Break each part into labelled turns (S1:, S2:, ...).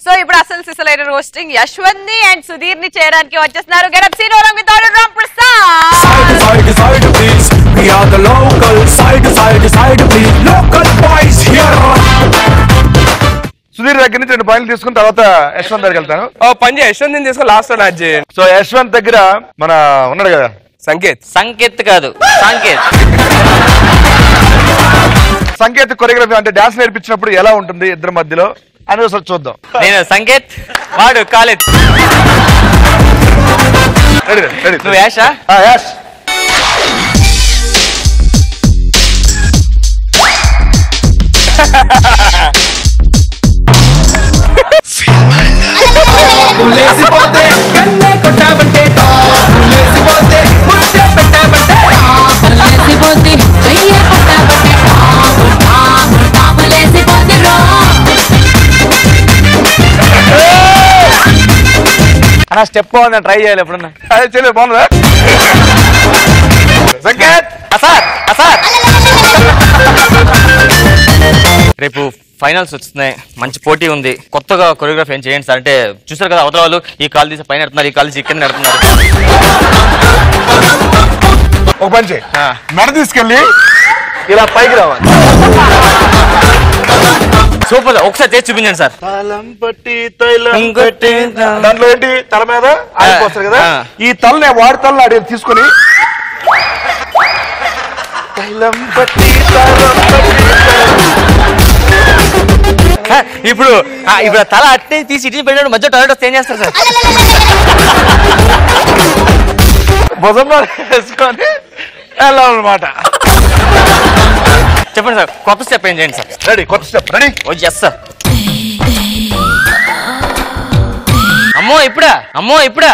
S1: So ఇప్పుడు అసలు సిసలైన రోస్టింగ్ యశ్వంత్ ని అండ్ సుధీర్ ని చేయడానికి వచ్చేస్తున్నారు getup scene with Ram Prasad
S2: Side, side, please. We are the local. Side, side, side, please. Local boys here.
S3: Sudheer దగ్గర నుంచి రెండు పాయింట్లు తీసుకున్న తర్వాత యశ్వంత్ దగ్గరికి వెళ్తాను
S4: ఓ పని చేయి యశ్వంత్ నేను తీసుకొని లాస్ట్ లో మ్యాచ్ చేయండి
S3: సో యశ్వంత్ దగ్గర మన ఉన్నాడు కదా
S4: సంకేత్
S5: సంకేత్ కాదు సంకేత్
S3: సంకేత కొరియోగ్రఫీ అంటే డాన్స్ నేర్పించినప్పుడు ఎలా ఉంటుంది ఇద్దరి మధ్యలో అని ఒకసారి చూద్దాం
S5: నేను సంకేత్ వాడు కాలేజ్
S3: రెడీ రెడీ
S5: నువ్వు యాషా
S3: యాష్
S2: లేసిపోతే కన్నే కొట్టావంటే లేసిపోతే ముద్దే పెట్టావంటే
S6: లేసిపోతే చెయ్యే పట్టాబట్టే టాము టాము లేసిపోతే రో
S5: అన్న స్టెప్ బాగుంది ట్రై చేయాలి ఎప్పుడన్నా
S3: అదే చెల్లి బాగుందా సంకేత్
S5: సార్ సార్ రేపు ఫైనల్స్ వస్తున్నాయి మంచి పోటీ ఉంది కొత్తగా కొరియోగ్రఫీ ఏం చేయండి సార్ అంటే చూసారు కదా అవతల వాళ్ళు ఈ కాల్ తీసి పైన నడుతున్నారు ఈ కాల్ తీసి కింద నడుతున్నారు
S3: ఒక పని చేయి మెడ తీసుకెళ్ళి ఇలా పైకి రావాలి
S5: సూపర్ సార్ ఒకసారి చేసి చూపించండి సార్
S3: తలం పట్టి తైలం
S5: ఇంకొట్టి
S3: దాంట్లో ఏంటి తల మీద ఆగిపోతుంది కదా
S5: ఆ.
S3: ఈ తలని వాడి తలని అడిగి తీసుకొని తైలం పట్టి తైలం పట్టి
S5: ఇప్పుడు ఆ, ఇప్పుడు ఆ తల అట్టే తీసి ఇటు పెట్టాడు మధ్య టాయిలెట్ వస్తే ఏం చేస్తారు సార్
S3: భుజం మీద వేసుకొని వెళ్ళాలన్నమాట
S5: చెప్పండి సార్ కొత్త స్టెప్ ఏం చేయండి సార్
S3: రెడీ కొత్త step ready
S5: oh yes sir అమ్మో ఇప్పుడా అమ్మో ఇప్పుడా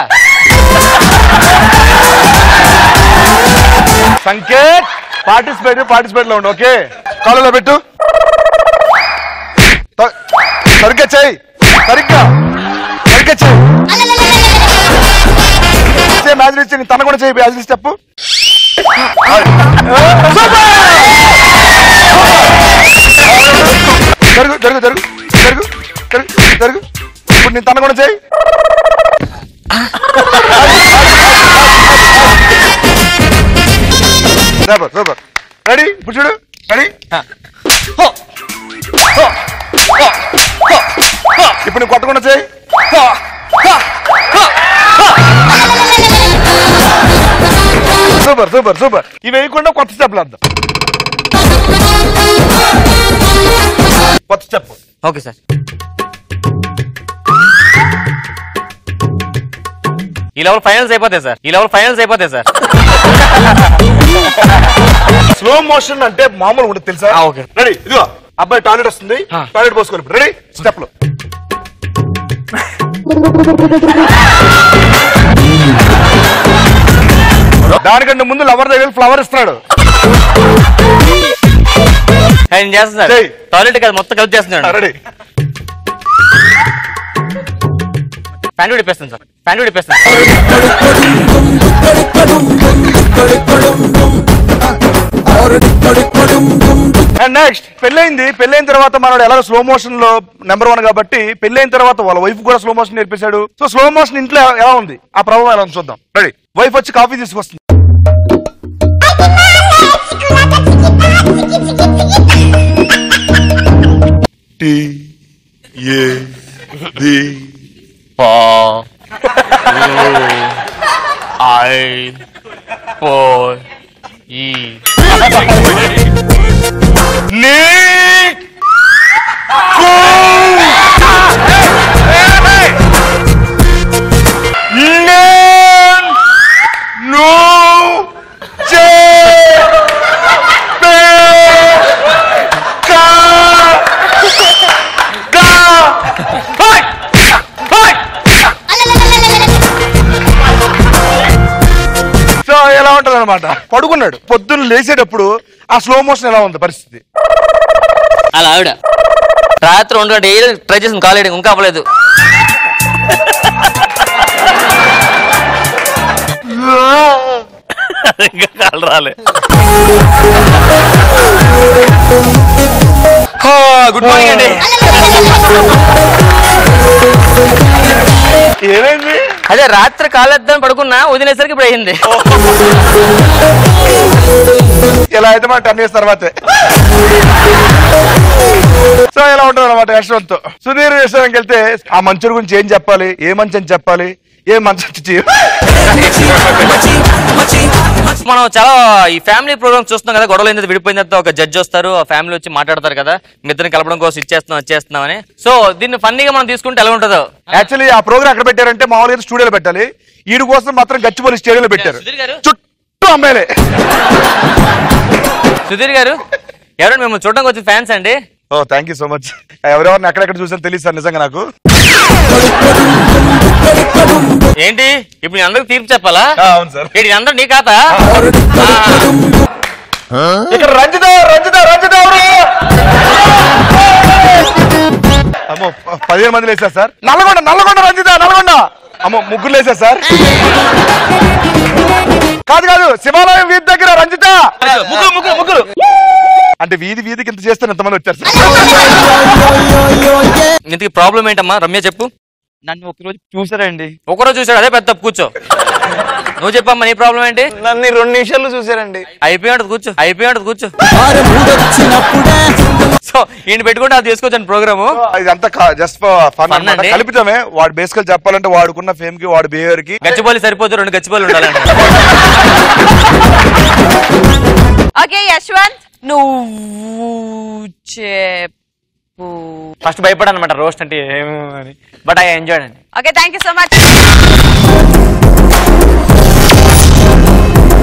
S3: సంకేత్ పార్టిసిపేట్ పార్టిసిపేట్ లో ఉండు ఓకే కాళ్ళలో పెట్టు త- సరిగ్గా చేయి సరిగ్గా సరిగ్గా చేయి చేయి మ్యాచ్ ఇచ్చి నీ తన కూడా చేయి మ్యాచ్ స్టెప్ జరుగు జరుగు జరుగు జరుగు జరుగు జరుగు ఇప్పుడు నీ తన కూడా చేయి సూపర్ సూపర్ రెడీ ఇప్పుడు చూడు రెడీ ఇప్పుడు నువ్వు కొట్టకుండా చేయి సూపర్ సూపర్ సూపర్ ఇవి వేయకుండా కొత్త స్టెప్లు వద్దాం కొత్త స్టెప్
S5: ఓకే సార్ ఈ లెవెల్ ఫైనల్స్ అయిపోతాయి సార్ ఈ లెవెల్ ఫైనల్స్ అయిపోతాయి సార్
S3: స్లో మోషన్ అంటే మామూలు ఉండదు తెలుసా
S5: ఆ, ఓకే.
S3: రెడీ ఇదిగో అబ్బాయి టాయిలెట్ వస్తుంది
S5: ఆ.
S3: టాయిలెట్ పోసుకోవాలి రెడీ స్టెప్ లో దానికంటే ముందు లవర్ దగ్గర ఫ్లవర్ ఇస్తున్నాడు
S5: నేను చేస్తాను సార్
S3: చెయ్.
S5: టాయిలెట్ కాదు మొత్తం కలిపి చేస్తున్నాడు
S3: రెడీ
S5: ప్యాంటు విడిపేస్తాను సార్ ప్యాంటు విడిపేస్తాను
S3: అండ్ నెక్స్ట్ పెళ్ళైంది పెళ్ళైన తర్వాత మనోడు ఎలా స్లో మోషన్ లో నెంబర్ వన్ కాబట్టి పెళ్ళైన తర్వాత వాళ్ళ వైఫ్ కూడా స్లో మోషన్ నేర్పించాడు సో స్లో మోషన్ ఇంట్లో ఎలా ఉంది ఆ ప్రభావం ఎలా ఉంది చూద్దాం రెడీ వైఫ్ వచ్చి కాఫీ తీసుకొస్తుంది టీ ఏ ది
S5: పా ఐ ఫోర్ ఈ
S3: నీ సో ఎలా ఉంటది అనమాట పడుకున్నాడు పొద్దున్న లేచేటప్పుడు ఆ స్లో మోషన్ ఎలా ఉంది పరిస్థితి
S5: అలా ఆవిడ రాత్రి రెండు గంట ఏదో ట్రై చేసిన కాల్ వేయడం ఇంకా అవ్వలేదు ఇంకా కాల్ రాలే
S3: హా,
S5: గుడ్ మార్నింగ్ అండి
S3: ఏమైంది
S5: అదే రాత్రి కాలేద్దాం పడుకున్నా వదిలేసరికి ఇప్పుడు అయింది
S3: ఇలా అయితే మన టెన్ ఇయర్స్ తర్వాతే సో ఇలా ఉంటారు అనమాట యశ్వంత్ సుధీర్ విషయానికి వెళ్తే ఆ మంచుడి గురించి ఏం చెప్పాలి ఏ మంచి అని చెప్పాలి ఏ మంచి అని చెప్పి-
S5: మనం చాలా ఈ ఫ్యామిలీ ప్రోగ్రామ్ చూస్తున్నాం కదా గొడవలు ఏంటంటే విడిపోయిన తర్వాత ఒక జడ్జ్ వస్తారు ఆ ఫ్యామిలీ వచ్చి మాట్లాడతారు కదా మీ ఇద్దరిని కలపడం కోసం ఇచ్చేస్తున్నాం ఇచ్చేస్తున్నాం అని సో దీన్ని ఫన్నీగా మనం తీసుకుంటే ఎలా ఉంటుందో
S3: యాక్చువల్లీ ఆ ప్రోగ్రామ్ ఎక్కడ పెట్టారంటే మామూలుగా స్టూడియోలో పెట్టాలి వీడి కోసం మాత్రం గచ్చిబౌలి స్టేడియంలో పెట్టారు
S5: సుధీర్ గారు?
S3: చుట్టూ అమ్మాయిలే
S5: సుధీర్ గారు ఎవరైనా మిమ్మల్ని చూడడానికి వచ్చిన ఫ్యాన్స్ అండి
S3: ఓ థ్యాంక్ యూ సో మచ్ ఎవరెవరిని ఎక్కడెక్కడ చూసాను తెలియదు సార్ నిజంగా నాకు
S5: ఏంటి ఇప్పుడు నేను అందరికి తీర్పు చెప్పాలా
S3: ఆ, అవును సార్
S5: ఏంటి అందరూ నీ ఖాతా
S3: ఇక్కడ రంజిత రంజిత రంజిత ఎవరు అమ్మో ప- పదిహేను మంది లేసారు సార్ నల్లగొండ నల్లగొండ రంజిత నల్లగొండ అమ్మో ముగ్గురు లేసారు సార్ కాదు కాదు శివాలయం వీధి దగ్గర రంజిత ముగ్గురు ముగ్గురు ముగ్గురు అంటే వీధి వీధికి ఇంత చేస్తే ఎంతమంది వచ్చారు సార్
S5: ఇంతకి ప్రాబ్లం ఏంటమ్మా రమ్య చెప్పు
S7: నన్ను ఒకరోజు చూసారండి
S5: ఒకరోజు చూసాడు అదే పెద్ద తప్పు కూర్చో నువ్వు చెప్పమ్మా నీ ప్రాబ్లం ఏంటి
S7: నన్ను రెండు నిమిషాలు చూసారండి
S5: అయిపోయి ఉంటుంది కూర్చో అయిపోయి ఉంటుంది కూర్చో సో ఈయన పెట్టుకుంటే అది తీసుకోవచ్చండి ప్రోగ్రాము
S3: ఇదంతా జస్ట్ ఫన్
S5: Fun
S3: అన్నమాట
S5: అండి.
S3: కల్పితమే వాడు బేసికల్ చెప్పాలంటే వాడుకున్న ఫేమ్ కి వాడి బిహేవియర్ కి
S5: గచ్చిబౌలి సరిపోతే రెండు గచ్చిబౌలి ఉండాలండి
S1: ఓకే యశ్వంత్ నువ్వు చెప్పు
S7: ఫస్ట్ భయపడనమాట రోస్ట్ అంటే ఏమో అని బట్ ఐ ఎంజాయ్ అండి
S1: okay thank you so much